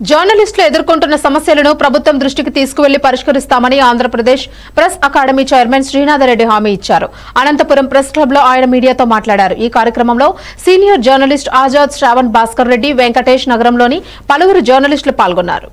జర్నలిస్టులు ఎదుర్కొంటున్న సమస్యలను ప్రభుత్వం దృష్టికి తీసుకువెళ్లి పరిష్కరిస్తామని Andhra Pradesh press academy chairman Srinatha Reddy హామీ ఇచ్చారు అనంతపురం ప్రెస్ క్లబ్ లో ఆయన మీడియాతో మాట్లాడారు ఈ కార్యక్రమంలో సీనియర్ జర్నలిస్ట్ ఆజాద్ శ్రావణ్ భాస్కర్ రెడ్డి వెంకటేష్ నగరంలోని పలువురు జర్నలిస్టులు పాల్గొన్నారు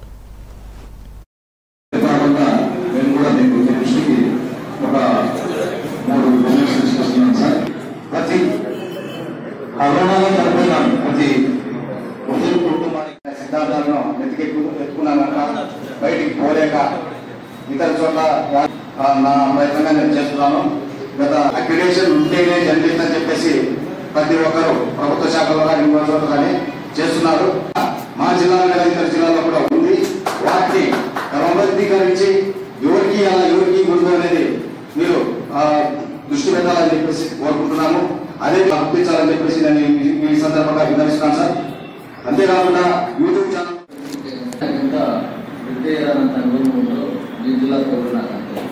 కాకుండా నేను కూడా మీకు దృష్టికి ఒక మూడు విమర్శలు తీసుకొస్తున్నాను సార్ ప్రతి కరోనాలో చనిపోయిన ప్రతి ముస్లిం కుటుంబానికి సిద్ధాంతాలను వెతికెక్కు ఎత్తుకున్నాక బయటికి పోలేక ఇతర చోట్ల ఆ, నా ప్రయత్నంగా నేను చేస్తున్నాను గత అక్రిడేషన్ ఉంటేనే జర్నలిస్ట్ అని చెప్పేసి ప్రతి ఒక్కరు ప్రభుత్వ శాఖలో కానీ ఇంకో చోట కానీ చేస్తున్నారు మా జిల్లాలో కానీ ఇతర జిల్లాలో కూడా ఉంది వాటిని క్రమబద్ధీకరించి ఎవరికి అలా ఎవరికి గుండు అనేది మీరు ఆ, దృష్టి పెట్టాలని చెప్పేసి కోరుకుంటున్నాము అదే పంపించాలని చెప్పేసి నేను ఈ- ఈ సందర్భంగా విన్నవిస్తున్నాను సార్ అంతేకాకుండా యూట్యూబ్ ఛానల్ ఎంత విద్యారంత అనుభవం ఉందో ఈ జిల్లాతో కూడా నాకు అంతే.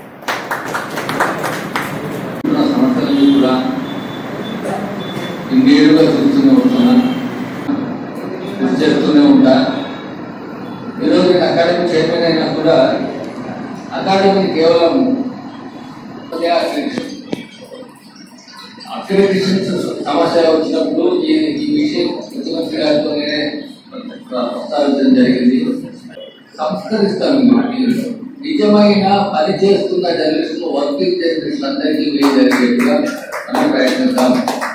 ఉన్న సమస్యలన్నీ కూడా ఇంకేడుగా చూస్తూనే ఉంటున్నా కృషి చేస్తూనే ఉంటా ఈరోజు నేను అకాడమీ చైర్మన్ అయినా కూడా అకాడమీ కేవలం అక్రిడిషన్స్ సమస్య వచ్చినప్పుడు ఈ ఈ విషయం ముఖ్యమంత్రి గారితోనే ప్రస్తావించడం జరిగింది సంస్కరిస్తాం ఈ మాటలు నిజమైన పని చేస్తున్న జర్నలిస్టులు వర్కింగ్ జర్నలిస్టులు అందరికీ మేము జరిగేట్టుగా మనం ప్రయత్నిస్తాం